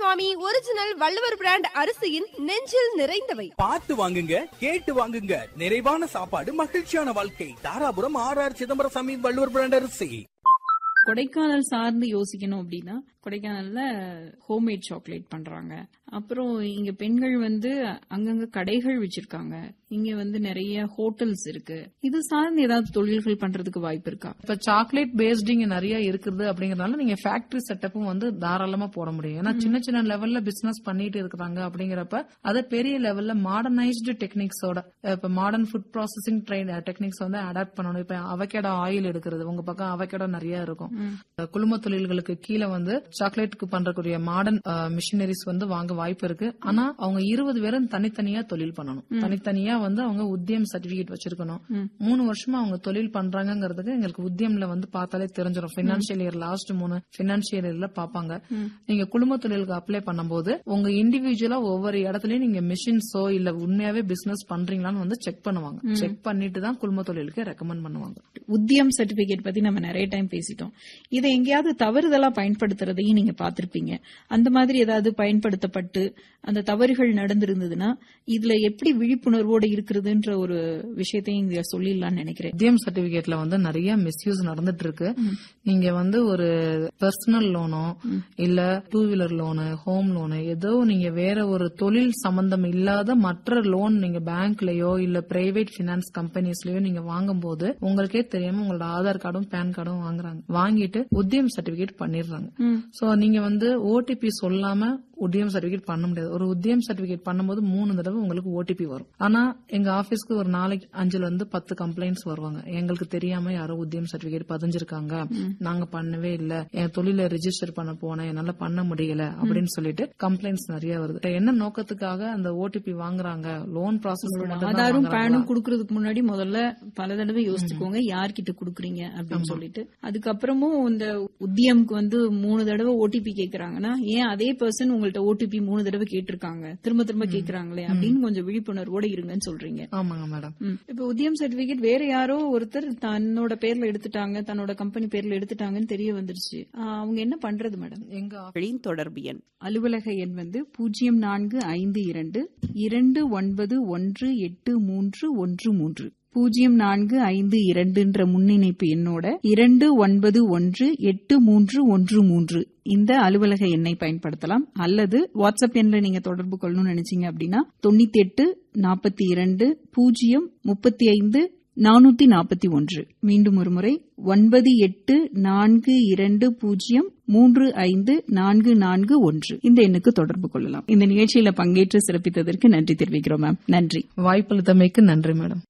சுவாமி original Valluvar brand அரிசியின் நெஞ்சில் நிறைந்தவை பார்த்து வாங்குங்க கேட்டு வாங்குங்க நிறைவான சாப்பாடு மகிழ்ச்சியான வாழ்க்கை Dharapuram R R Chidambarasamy Valluvar brand அரிசி கொடைக்கானல் சார்ந்து யோசிக்கணும் அப்படின்னா கொடைக்கானல்ல ஹோம்மேட் சாக்லேட் பண்றாங்க அப்புறம் இங்க பெண்கள் வந்து அங்கங்க கடைகள் வச்சிருக்காங்க இங்க வந்து நிறைய ஹோட்டல்ஸ் இருக்கு இது சார்ந்து ஏதாவது தொழில்கள் பண்றதுக்கு வாய்ப்பு இருக்கா இப்ப சாக்லேட் பேஸ்ட் இங்க நிறைய இருக்குது அப்படிங்கறதுனால நீங்க ஃபேக்டரி செட்டப்பும் வந்து தாராளமா போட முடியும் ஏன்னா சின்ன சின்ன லெவல்ல பிசினஸ் பண்ணிட்டு இருக்காங்க அப்படிங்கிறப்ப அதை பெரிய லெவல்ல மாடர்னைஸ்டு டெக்னிக்ஸோட இப்ப modern food processing train techniques வந்து அடாப்ட் பண்ணணும் இப்ப அவகேடோ ஆயில் எடுக்கிறது உங்க பக்கம் அவகேடோ நிறைய இருக்கும் குழும தொழில்களுக்கு கீழே வந்து சாக்லேட்டுக்கு பண்றக்கூடிய மாடர்ன் மிஷினரிஸ் வந்து வாங்க வாய்ப்பு இருக்கு ஆனா அவங்க இருபது பேரும் தனித்தனியா தொழில் பண்ணணும் தனித்தனியா வந்து அவங்க உத்தியம் சர்டிபிகேட் வச்சிருக்கணும் மூணு வருஷமா அவங்க தொழில் பண்றாங்கங்கிறதுக்கு எங்களுக்கு உத்தியம்ல வந்து பார்த்தாலே தெரிஞ்சிடும் பினான்சியல் இயர் லாஸ்ட் மூணு பினான்சியல் இயர்ல பாப்பாங்க நீங்க குழும தொழிலுக்கு அப்ளை பண்ணும்போது உங்க இண்டிவிஜுவலா ஒவ்வொரு இடத்துலயும் நீங்க மிஷின்ஸோ இல்ல உண்மையாவே பிசினஸ் பண்றீங்களான்னு வந்து செக் பண்ணுவாங்க செக் பண்ணிட்டு தான் குழும தொழிலுக்கு ரெக்கமெண்ட் பண்ணுவாங்க உத்தியம் சர்டிபிகேட் பத்தி நம்ம நிறைய டைம் பேசிட்டோம் இதை எங்கேயாவது தவறுதலா பயன்படுத்துறதையும் நீங்க பார்த்திருப்பீங்க அந்த மாதிரி ஏதாவது பயன்படுத்தப்பட்டு அந்த தவறுகள் நடந்திருந்ததுன்னா இதுல எப்படி விழிப்புணர்வோட இருக்கிறதுன்ற ஒரு விஷயத்தையும் இங்க சொல்லிடலாம்னு நினைக்கிறேன் உத்தியம் சர்டிபிகேட்ல வந்து நிறைய மிஸ்யூஸ் நடந்துட்டு இருக்கு நீங்க வந்து ஒரு பர்சனல் லோனோ இல்ல two wheeler loan home loan ஏதோ நீங்க வேற ஒரு தொழில் சம்பந்தம் இல்லாத மற்ற லோன் நீங்க பேங்க்லயோ இல்ல பிரைவேட் பினான்ஸ் கம்பெனிஸ்லயோ நீங்க வாங்கும்போது உங்களுக்கே தெரியாம உங்களோட ஆதார் கார்டும் பேன் கார்டும் வாங்குறாங்க வாங்கிட்டு உத்தியம் சர்டிபிகேட் பண்ணிடுறாங்க சோ நீங்க வந்து ஓடிபி சொல்லாம உத்தியம் சர்டிபிகேட் பண்ண முடியாது ஒரு உத்தியம் சர்டிபிகேட் பண்ணும்போது மூணு தடவை உங்களுக்கு ஓடிபி வரும் ஆனா எங்க ஆபீஸ்க்கு ஒரு நாளைக்கு அஞ்சுல இருந்து பத்து கம்ப்ளைண்ட்ஸ் வருவாங்க எங்களுக்கு தெரியாம யாரோ உத்தியம் சர்டிபிகேட் பதிஞ்சிருக்காங்க நாங்க பண்ணவே இல்ல என் தொழில ரெஜிஸ்டர் பண்ண போனேன் என்னால பண்ண முடியல அப்படின்னு சொல்லிட்டு கம்ப்ளைண்ட்ஸ் நிறைய வருது என்ன நோக்கத்துக்காக அந்த ஓடிபி வாங்குறாங்க லோன் ப்ராசஸ் ஆதாரும் பேனும் குடுக்கறதுக்கு முன்னாடி முதல்ல பல தடவை யோசிச்சுக்கோங்க யார்கிட்ட குடுக்குறீங்க அப்படின்னு சொல்லிட்டு அதுக்கப்புறமும் இந்த உத்தியம்க்கு வந்து மூணு தடவை ஓடிபி கேக்குறாங்கன்னா ஏன் அதே பர்சன் உங்கள்ட்ட ஓடிபி மூணு தடவை கேட்டிருக்காங்க திரும்ப திரும்ப கேக்குறாங்களே அப்படின்னு கொஞ்சம் விழிப்புணர்வோட இருங்கன்னு சொல்றீங்க ஆமாங்க மேடம் ம். இப்ப உத்தியம் சர்டிபிகேட் வேற யாரோ ஒருத்தர் தன்னோட பேர்ல எடுத்துட்டாங்க தன்னோட கம்பெனி பேர்ல எடுத்துட்டாங்கன்னு தெரிய வந்துருச்சு ஆ, அவங்க என்ன பண்றது மேடம் எங்க களின் தொடர்பு எண் அலுவலக எண் வந்து பூஜ்ஜியம் நான்கு ஐந்து இரண்டு இரண்டு ஒன்பது ஒன்று எட்டு மூன்று ஒன்று மூன்று பூஜ்ஜியம் நான்கு ஐந்து இரண்டுன்ற முன்னிணைப்பு எண்ணோட இரண்டு ஒன்பது ஒன்று எட்டு மூன்று ஒன்று மூன்று இந்த அலுவலக எண்ணை பயன்படுத்தலாம் அல்லது வாட்ஸ்அப் எண்ல நீங்க தொடர்பு கொள்ளணும்னு நினைச்சீங்க அப்படின்னா தொண்ணூத்தி எட்டு நாற்பத்தி இரண்டு பூஜ்ஜியம் முப்பத்தி ஐந்து நானூத்தி நாற்பத்தி ஒன்று மீண்டும் ஒரு முறை ஒன்பது எட்டு நான்கு இரண்டு பூஜ்ஜியம் மூன்று ஐந்து நான்கு நான்கு ஒன்று இந்த எண்ணுக்கு தொடர்பு கொள்ளலாம் இந்த நிகழ்ச்சியில பங்கேற்று சிறப்பித்ததற்கு நன்றி தெரிவிக்கிறோம் மேம் நன்றி வாய்ப்பளித்தமைக்கு நன்றி மேடம்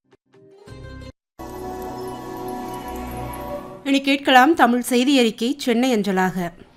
இனி கேட்கலாம் தமிழ் செய்தி அறிக்கை சென்னை அஞ்சலாக